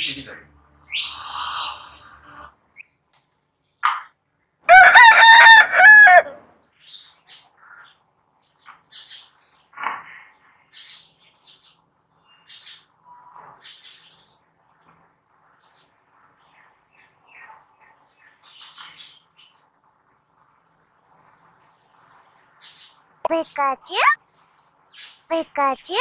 செய்திகள் Pikachu? Pikachu?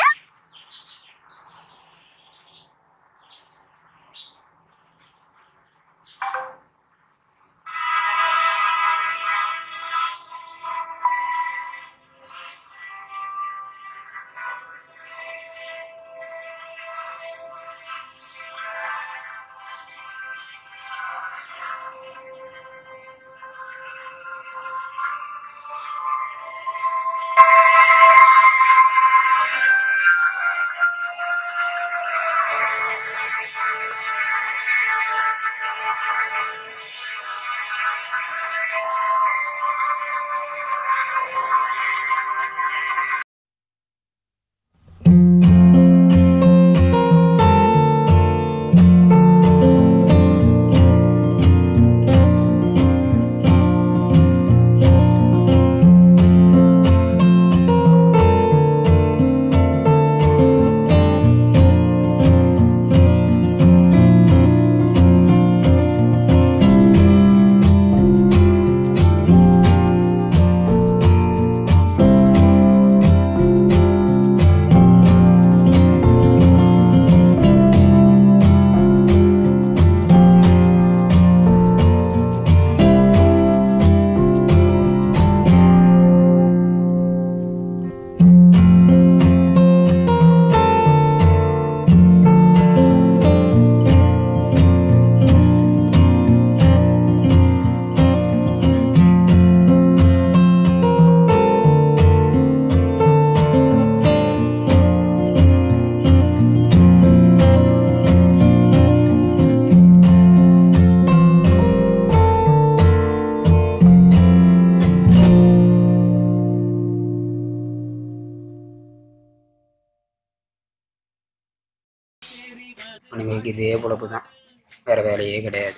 அவனுங்களுக்கு இதே பொழப்பு தான் வேறு வேலையே கிடையாது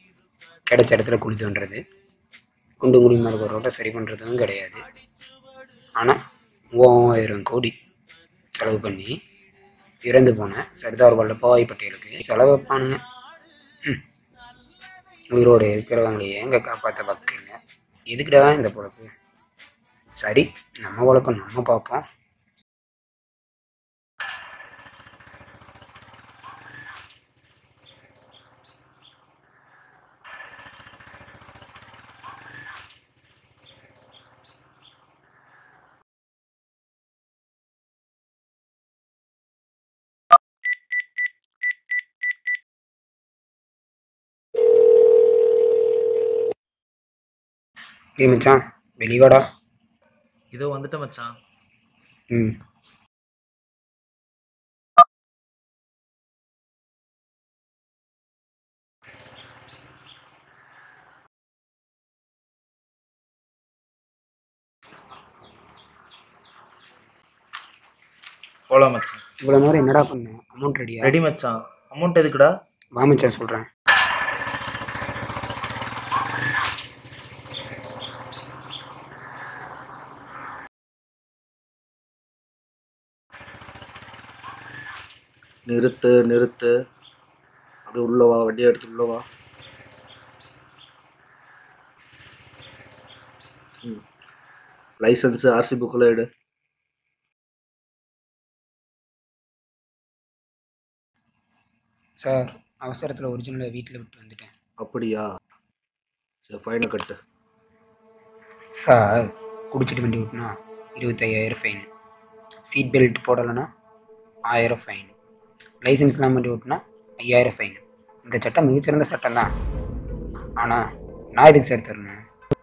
கிடைச்ச இடத்துல குழி தோண்டுறது குண்டு குழிமா இருக்கிற ரோட்டை சரி பண்ணுறதும் கிடையாது ஆனால் மூவாயிரம் கோடி செலவு பண்ணி இறந்து போன சர்தார் வல்லபாய் பட்டேலுக்கு செலவு வைப்பானுங்க ம். உயிரோடு இருக்கிறவங்களையே எங்கே காப்பாற்ற வக்கில்ல எதுக்குடா இந்த பொழப்பு சரி நம்ம பொழப்பை நம்ம பார்ப்போம் ஏய் மச்சான் வெளிவாடா இதோ வந்துட்டேன் மச்சான் ம் போலாம் மச்சான் இவ்வளோ நேரம் என்னடா பண்ண அமௌண்ட் ரெடியா ரெடி மச்சான் அமௌண்ட் எதுக்குடா வா மச்சான் சொல்கிறேன் நிறுத்து நிறுத்து அப்படியே உள்ள வா வண்டியை எடுத்து உள்ள வா ம் லைசன்ஸு ஆர்சி புக்கெல்லாம் எடு சார் அவசரத்தில் ஒரிஜினலை வீட்டில் விட்டு வந்துட்டேன் அப்படியா சரி ஃபைனை கட்டு சார் குடிச்சிட்டு வண்டி ஓட்டினா இருபத்தையாயிரம் ஃபைன் சீட் பெல்ட் போடலைன்னா ஆயிரம் ஃபைன் லைசன்ஸ் இல்லாமல் வண்டி ஓட்டினா ஐயாயிரம் ஃபைன் இந்த சட்டம் மிகச்சிறந்த சட்டம் தான் ஆனால் நான் எதுக்கு சார் தரணும்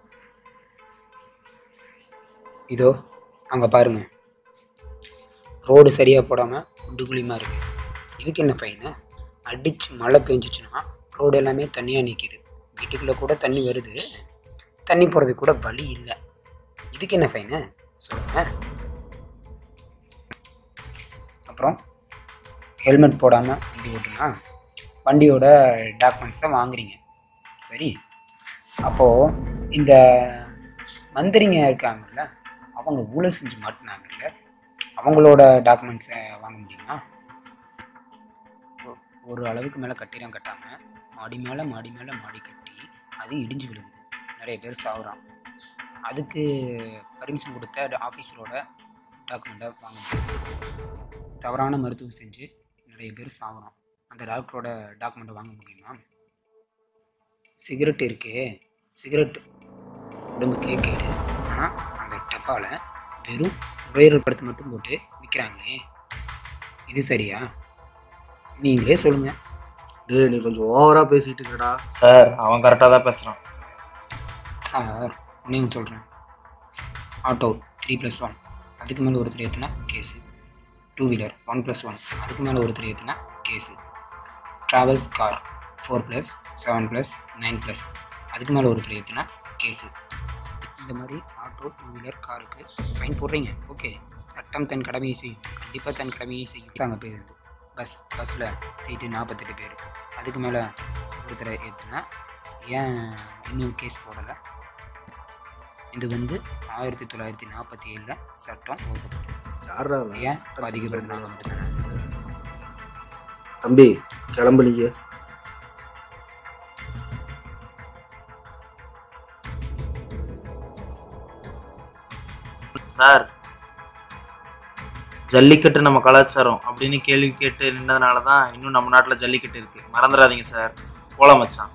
இதோ அங்கே பாருங்க ரோடு சரியாக போடாமல் குண்டு குழிமா இருக்கு இதுக்கு என்ன ஃபைனு அடிச்சு மழை பெஞ்சிச்சுன்னா ரோடு எல்லாமே தண்ணியாக நிற்கிது வீட்டுக்குள்ளே கூட தண்ணி வருது தண்ணி போகிறதுக்கு கூட வழி இல்லை இதுக்கு என்ன ஃபைனு சொல்லுங்க அப்புறம் ஹெல்மெட் போடாமல் வண்டி ஓட்டுனா வண்டியோட டாக்குமெண்ட்ஸை வாங்குறீங்க சரி அப்போது இந்த மந்திரிங்க இருக்காங்கல்ல அவங்க ஊழல் செஞ்சு மாட்டினாங்கல்ல அவங்களோட டாக்குமெண்ட்ஸை வாங்க முடியுமா ஒ- ஒரு அளவுக்கு மேலே கட்டிடம் கட்டாமல் மாடி மேலே மாடி மேலே மாடி கட்டி அது இடிஞ்சு விழுகுது நிறைய பேர் சாகுறான் அதுக்கு பர்மிஷன் கொடுத்த ஆஃபீஸரோட டாக்குமெண்ட்டை வாங்க முடியும் தவறான மருத்துவம் செஞ்சு நிறைய பேர் சாகுறான் அந்த டாக்டரோட டாக்குமெண்ட்டை வாங்க முடியுமா சிகரெட் இருக்கே சிகரெட் உடம்புக்கே கேடு ஆனால் அந்த டப்பாவில் வெறும் நுரையீரல் படத்தை மட்டும் போட்டு விற்கிறாங்களே இது சரியா நீங்களே சொல்லுங்கள் டேய் நீ கொஞ்சம் ஓவரா பேசிட்டு இருக்கடா சார் அவன் கரெக்டாக தான் பேசுகிறான் சார் ஒன்றையும் சொல்கிறேன் ஆட்டோ த்ரீ ப்ளஸ் ஒன் அதுக்கு மேலே ஒருத்தர் ஏற்றுனா case two wheeler one plus one அதுக்கு மேலே ஒருத்தர் ஏற்றுனா case travels car four plus seven plus nine plus அதுக்கு மேலே ஒருத்தர் ஏற்றுனா கேஸு இந்த மாதிரி ஆட்டோ டூ வீலர் காருக்கு ஃபைன் போடுறீங்க ஓகே சட்டம் தன் கடமையை செய்யும் கண்டிப்பாக தன் கடமையை செய்யும் அங்கே போயிருது பஸ் பஸ்ஸில் சீட்டு நாற்பத்தெட்டு பேர் அதுக்கு மேலே ஒருத்தரை ஏற்றுனா ஏன் இன்னும் கேஸ் போடலை இது வந்து ஆயிரத்தி தொள்ளாயிரத்தி நாற்பத்தி ஏழில் சட்டம் ஒதுக்கப்பட்டது யாரா ஏன் பாதிக்கப்படுறதுனால மட்டும்தானே தம்பி கிளம்பு நீங்க சார் ஜல்லிக்கட்டு நம்ம கலாச்சாரம் அப்படின்னு கேள்வி கேட்டு நின்றதுனால தான் இன்னும் நம்ம நாட்டில் ஜல்லிக்கட்டு இருக்கு மறந்துடாதீங்க சார் போலாம் மச்சான்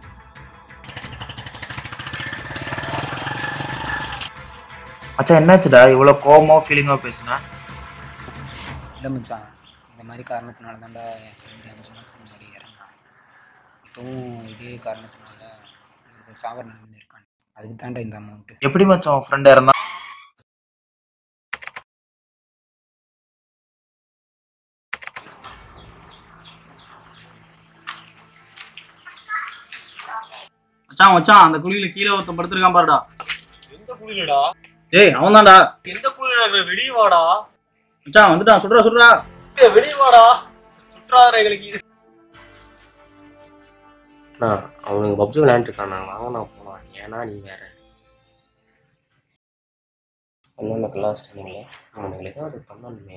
மச்சான் என்னாச்சுடா இவ்வளோ கோவமா ஃபீலிங்காக பேசுனா இல்லை மச்சான் இந்த மாதிரி காரணத்தினால தான்டா என் ஃப்ரெண்டு அஞ்சு மாதத்துக்கு முன்னாடி இறந்தான் இப்போவும் இதே காரணத்தினால ஒருத்தர் சாவர நிலைமையில் இருக்கான் அதுக்கு தான்டா இந்த அமௌண்ட்டு எப்படி மச்சான் உன் ஃப்ரெண்ட் இறந்தா மச்சான் மச்சான் அந்த குழியில கீழே ஒருத்தன் படுத்திருக்கான் பாருடா எந்த குளிரடா டேய் அவன் தான்டா எந்த குளிர வெளியே வாடா மச்சான் வந்துட்டான் சுடுறா சுடுறா ஏய், வெளியே வாடா சுற்றாத எங்களுக்கு இது. நான் அவனுக்கு பப்ஜி விளையாண்டுருக்கான் நான் வாங்க நான் போனான் ஏன்னா நீ வேற ஒன்றும் கிளாஸ் டைமில் அவனுக்கு ஏதாவது பண்ணணுமே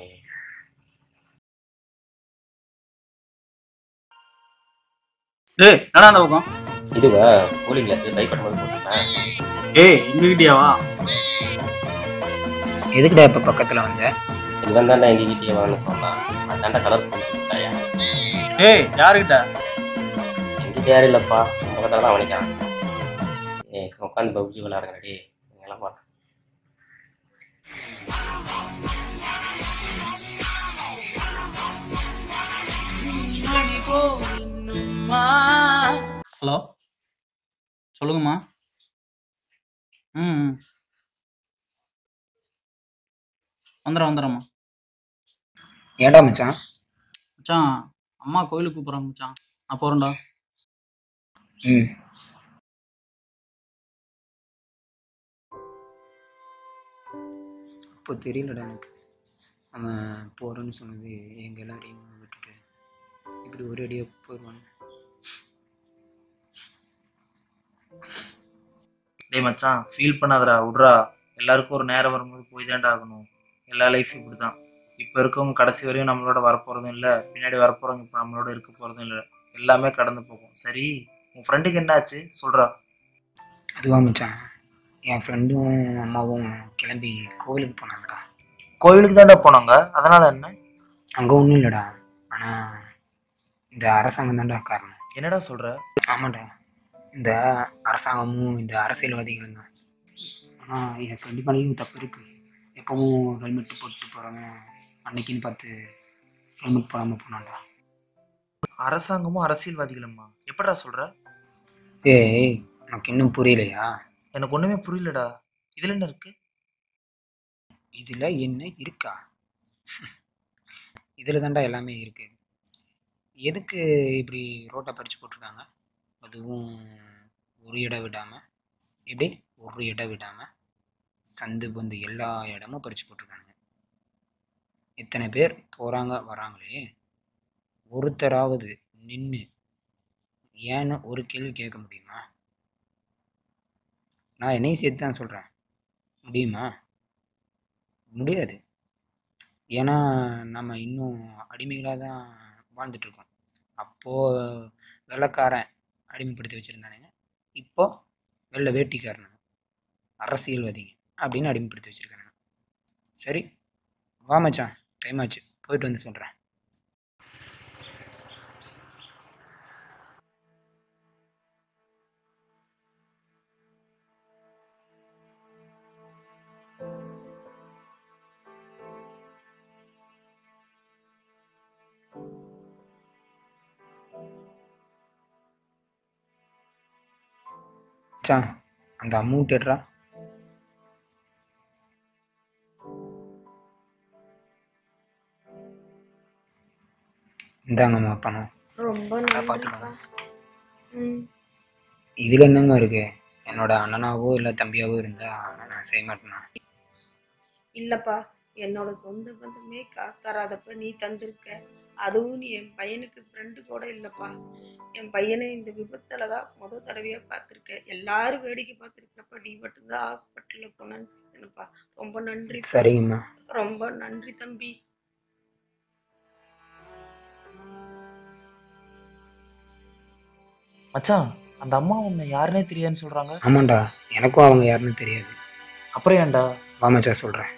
டேய் என்னடா அந்த பக்கம் இதுவா கூலிங் கிளாஸ் பைக் பண்ணும்போது போட்டுருக்கேன் ஏய் எங்ககிட்டயாவா எதுக்குடா இப்போ பக்கத்தில் வந்த இவன் தாண்டா எங்ககிட்டயே வாங்கன்னு சொன்னான் அதாண்டா கலர் பண்ணி வச்சுட்டாயா ஏய் யாருக்கிட்ட எங்கிட்ட யாரும் இல்லைப்பா பக்கத்தில் தான் அவனிக்கான் ஏ உட்காந்து பப்ஜி விளையாடுங்க டே எங்கெல்லாம் பா ஹலோ சொல்லுங்கம்மா ம் ம். வந்துடுறேன் வந்துடுறேம்மா ஏன்டா மச்சான் மச்சான் அம்மா கோயிலுக்கு கூப்பிட்றாங்க மச்சான் நான் போகிறேன்டா ம் அப்போ தெரியலடா எனக்கு அவன் போகிறேன்னு சொன்னது எங்கள் எல்லாரையும் விட்டுட்டு இப்படி ஒரு அடியாக போயிடுவான்னு டேய் மச்சான் ஃபீல் பண்ணாதடா விட்றா எல்லாருக்கும் ஒரு நேரம் வரும்போது போய் தான்டா ஆகணும் எல்லா லைஃப் இப்படி தான் இப்போ இருக்கவங்க கடைசி வரையும் நம்மளோட வரப்போகிறதும் இல்லை பின்னாடி வரப்போகிறவங்க இப்போ நம்மளோட இருக்க போகிறதும் இல்லை எல்லாமே கடந்து போகும் சரி உன் ஃப்ரெண்டுக்கு என்னாச்சு சொல்கிறா அதுவா மச்சான் என் ஃப்ரெண்டும் அம்மாவும் கிளம்பி கோவிலுக்கு போனாங்கடா கோவிலுக்கு தான்டா போனாங்க அதனால என்ன அங்கே ஒன்றும் இல்லைடா ஆனால் இந்த அரசாங்கம் தான்டா காரணம் என்னடா சொல்கிற ஆமாண்டா இந்த அரசாங்கமும் இந்த அரசியல்வாதிகளும் தான் ஆனால் என் ஃப்ரெண்டு மேலேயும் தப்பு இருக்குது எப்பவும் ஹெல்மெட் போட்டு போகிறவன் அன்னைக்குன்னு பார்த்து ஹெல்மெட் போடாமல் போனான்டா அரசாங்கமும் அரசியல்வாதிகளும்மா எப்படிடா சொல்கிற ஏய் உனக்கு இன்னும் புரியலையா எனக்கு ஒன்றுமே புரியலடா இதில் என்ன இருக்கு இதில் என்ன இருக்கா இதில் தான்டா எல்லாமே இருக்குது எதுக்கு இப்படி ரோட்டை பறித்து போட்டிருக்காங்க அதுவும் ஒரு இடம் விடாமல் இப்படி ஒரு இடம் விடாமல் சந்து பொந்து எல்லா இடமும் பறித்து போட்டிருக்கானுங்க இத்தனை பேர் போகிறாங்க வராங்களே ஒருத்தராவது நின்று ஏன்னு ஒரு கேள்வி கேட்க முடியுமா நான் என்னையும் சேர்த்து தான் சொல்கிறேன் முடியுமா முடியாது ஏன்னா நம்ம இன்னும் அடிமைகளாக தான் வாழ்ந்துட்டுருக்கோம் அப்போது வெள்ளைக்காரன் அடிமைப்படுத்தி வச்சுருந்தானுங்க இப்போ வெள்ளை வேட்டிக்காரனுங்க அரசியல்வாதிங்க அப்படின்னு அடிமைப்படுத்தி வச்சுருக்கானுங்க சரி வா மச்சான் டைம் ஆச்சு போயிட்டு வந்து சொல்கிறேன் மச்சான் அந்த அமௌண்ட் எடுறா இந்தாங்கம்மா பணம் ரொம்ப நல்லா நன்றிப்பா பார்த்துக்கோங்க ம் இதில் என்னங்க இருக்கு என்னோட அண்ணனாவோ இல்லை தம்பியாவோ இருந்தால் நான் செய்ய மாட்டேனா இல்லப்பா என்னோட சொந்த பந்தமே காசு தராதப்ப நீ தந்திருக்க அதுவும் நீ என் பையனுக்கு ஃப்ரெண்டு கூட இல்லப்பா என் பையனை இந்த விபத்துல தான் முத தடவையா பார்த்துருக்க எல்லாரும் வேடிக்கை பார்த்துருக்கிறப்ப நீ மட்டும்தான் ஹாஸ்பிட்டல்ல போனேன்னு சொல்லிட்டேனப்பா ரொம்ப நன்றி சரிங்கம்மா ரொம்ப நன்றி தம்பி மச்சான் அந்த அம்மா உன்னை யாருன்னே தெரியாதுன்னு சொல்றாங்க ஆமாண்டா எனக்கும் அவங்க யாருன்னு தெரியாது அப்புறம் ஏன்டா வா மச்சான் சொல்கிறேன்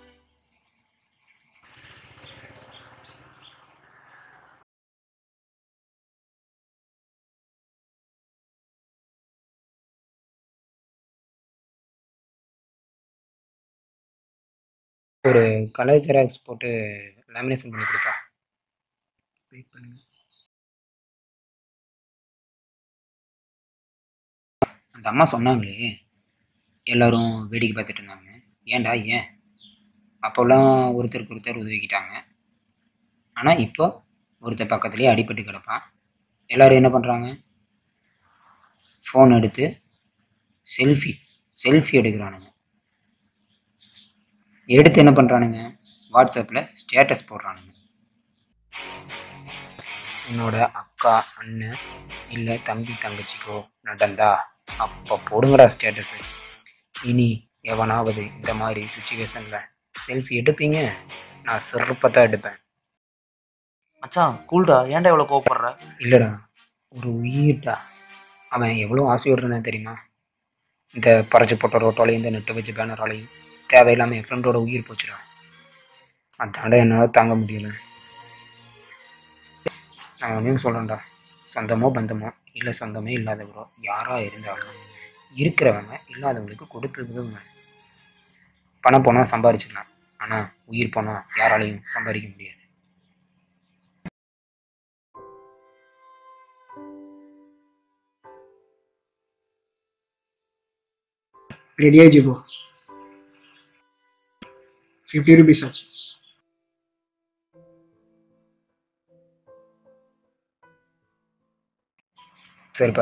ஒரு கலர் ஜெராக்ஸ் போட்டு லேமினேஷன் பண்ணி கொடுப்பா வெயிட் பண்ணுங்க அந்த அம்மா சொன்னாங்களே எல்லாரும் வேடிக்கை பார்த்துட்டு இருந்தாங்க ஏன்டா ஏன் அப்போல்லாம் ஒருத்தருக்கு ஒருத்தர் உதவிக்கிட்டாங்க ஆனால் இப்போ ஒருத்தர் பக்கத்துலேயே அடிபட்டு கிடப்பான் எல்லாரும் என்ன பண்ணுறாங்க ஃபோன் எடுத்து செல்ஃபி செல்ஃபி எடுக்கிறானுங்க எடுத்து என்ன பண்ணுறானுங்க வாட்ஸ்அப்பில் ஸ்டேட்டஸ் போடுறானுங்க உன்னோட அக்கா அண்ணன் இல்லை தம்பி தங்கச்சிக்கோ நடந்தா அப்போ போடுங்கடா ஸ்டேட்டஸு இனி எவனாவது இந்த மாதிரி சுச்சுவேஷனில் செல்ஃபி எடுப்பீங்க நான் சிறப்பாக தான் எடுப்பேன் மச்சான் கூல்டா ஏன்டா இவ்வளோ கோவப்படுற இல்லைடா ஒரு உயிர்டா அவன் எவ்வளோ ஆசையோடு இருந்தான் தெரியுமா இந்த பறச்சு போட்ட ரோட்டோலையும் இந்த நெட்டு வச்ச பேனராலையும் தேவையில்லாமல் என் ஃப்ரெண்டோட உயிர் போச்சுடா அதாண்டா என்னால் தாங்க முடியல நான் ஒன்றையும் சொல்கிறேன்டா சொந்தமோ பந்தமோ இல்லை சொந்தமே இல்லாதவரோ யாராக இருந்தாலும் இருக்கிறவங்க இல்லாதவங்களுக்கு கொடுத்து உதவுங்க பணம் போனால் சம்பாரிச்சுக்கலாம் ஆனால் உயிர் போனால் யாராலையும் சம்பாதிக்க முடியாது రెడీ అయ్యి చెప్పు ఫిఫ్టీ రూపీస్ ఆச்சு சரிப்பா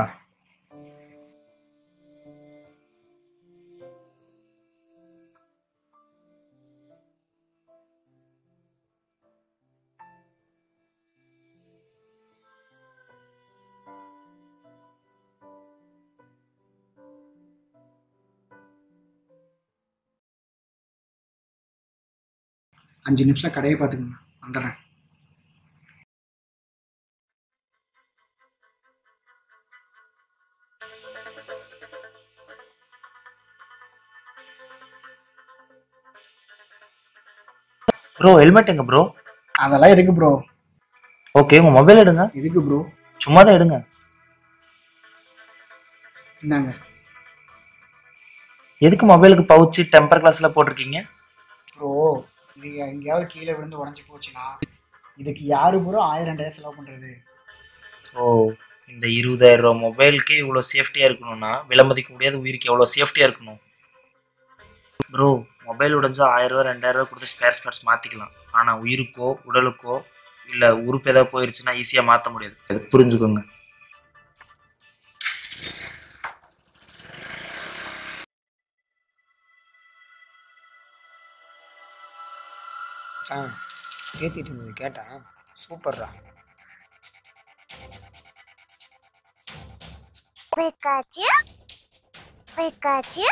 அஞ்சு நிமிஷம் கடையை பார்த்துக்கோங்க வந்துடுறேன் ப்ரோ ஹெல்மெட் எங்க ப்ரோ அதெல்லாம் எதுக்கு ப்ரோ ஓகே உங்க மொபைல் எடுங்க எதுக்கு ப்ரோ சும்மா தான் எடுங்க இந்தாங்க எதுக்கு மொபைலுக்கு பவுச்சு டெம்பர் கிளாஸ்ல போட்டிருக்கீங்க ப்ரோ இது எங்கேயாவது கீழே விழுந்து உடஞ்சி போச்சுன்னா இதுக்கு யாரு ப்ரோ ஆயிரம் ரெண்டாயிரம் செலவு பண்ணுறது ஓ இந்த இருபதாயிரம் ரூபா மொபைலுக்கே இவ்வளோ சேஃப்டியாக இருக்கணும்னா விலை மதிக்க முடியாத உயிருக்கு எவ்வளோ சேஃப்டியாக இருக்கணும் ப்ரோ மொபைல் உடைஞ்சா ஆயிரம் ரூபா ரெண்டாயிரம் ரூபா கொடுத்து ஸ்பேர் ஸ்பேர்ஸ் மாற்றிக்கலாம் ஆனால் உயிருக்கோ உடலுக்கோ இல்லை உறுப்பு ஏதாவது போயிருச்சுன்னா ஈஸியாக மாற்ற முடியாது அது புரிஞ்சுக்கோங்க மச்சான் பேசிட்டு இருந்தது கேட்டா சூப்பர்ரா Pikachu. Pikachu.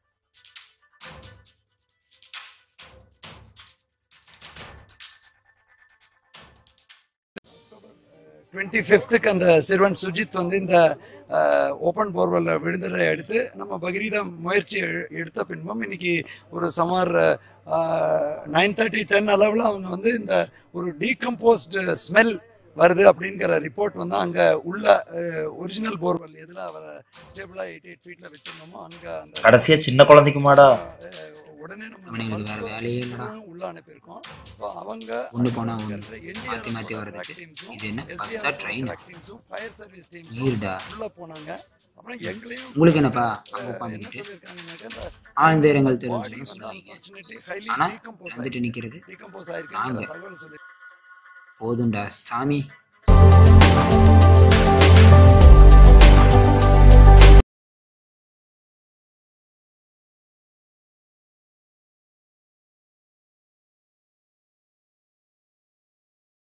டுவெண்ட்டி ஃபிஃப்த்துக்கு அந்த சிறுவன் சுஜித் வந்து இந்த ஓப்பன் போர்வெல்ல விழுந்ததை அடுத்து நம்ம பகிரீத முயற்சி எ- எடுத்த பின்பும் இன்னைக்கு ஒரு சுமார் நைன் தேர்ட்டி டென் அளவில் அவங்க வந்து இந்த ஒரு டீகம்போஸ்டு ஸ்மெல் வருது அப்படிங்கிற ரிப்போர்ட் வந்து அங்கே உள்ள ஒரிஜினல் போர்வெல் எதில் அவரை ஸ்டேபிளாக எயிட்டி எயிட் ஃபீட்டில் வச்சிருந்தோமோ அங்கே அந்த கடைசியா சின்ன குழந்தைக்குமாடா அஹ், உடனே நம்ம அவனுங்களுக்கு வேற வேலையே இல்லடா. உள்ள அனுப்பியிருக்கோம் So அவங்க ஒண்ணு போனா ஒண்ணு. NDRF மாத்தி மாத்தி வர்றதுக்கு. teams-உம், இது என்ன SDRF பஸ்ஸா ட்ரெயினா teams-உம், fire service teams-உம் ஈருடா உள்ள போனாங்க அப்புறம் எங்களையும் உங்களுக்கு என்னப்பா அங்க அஹ், உட்காந்துக்கிட்டு என்ன சொல்லியிருக்காங்கன்னாக்கா, இந்த ஆழ்ந்த இரங்கல் body தெரிஞ்சுன்னு வந்து சொல்லுவீங்க unfortunately highly ஆனா decompose வந்துட்டு ஆயிருக்கு. நிக்கிறது decompose ஆயிருக்குங்கிற நாங்க. தகவல் சொல்லி போதும்டா சாமி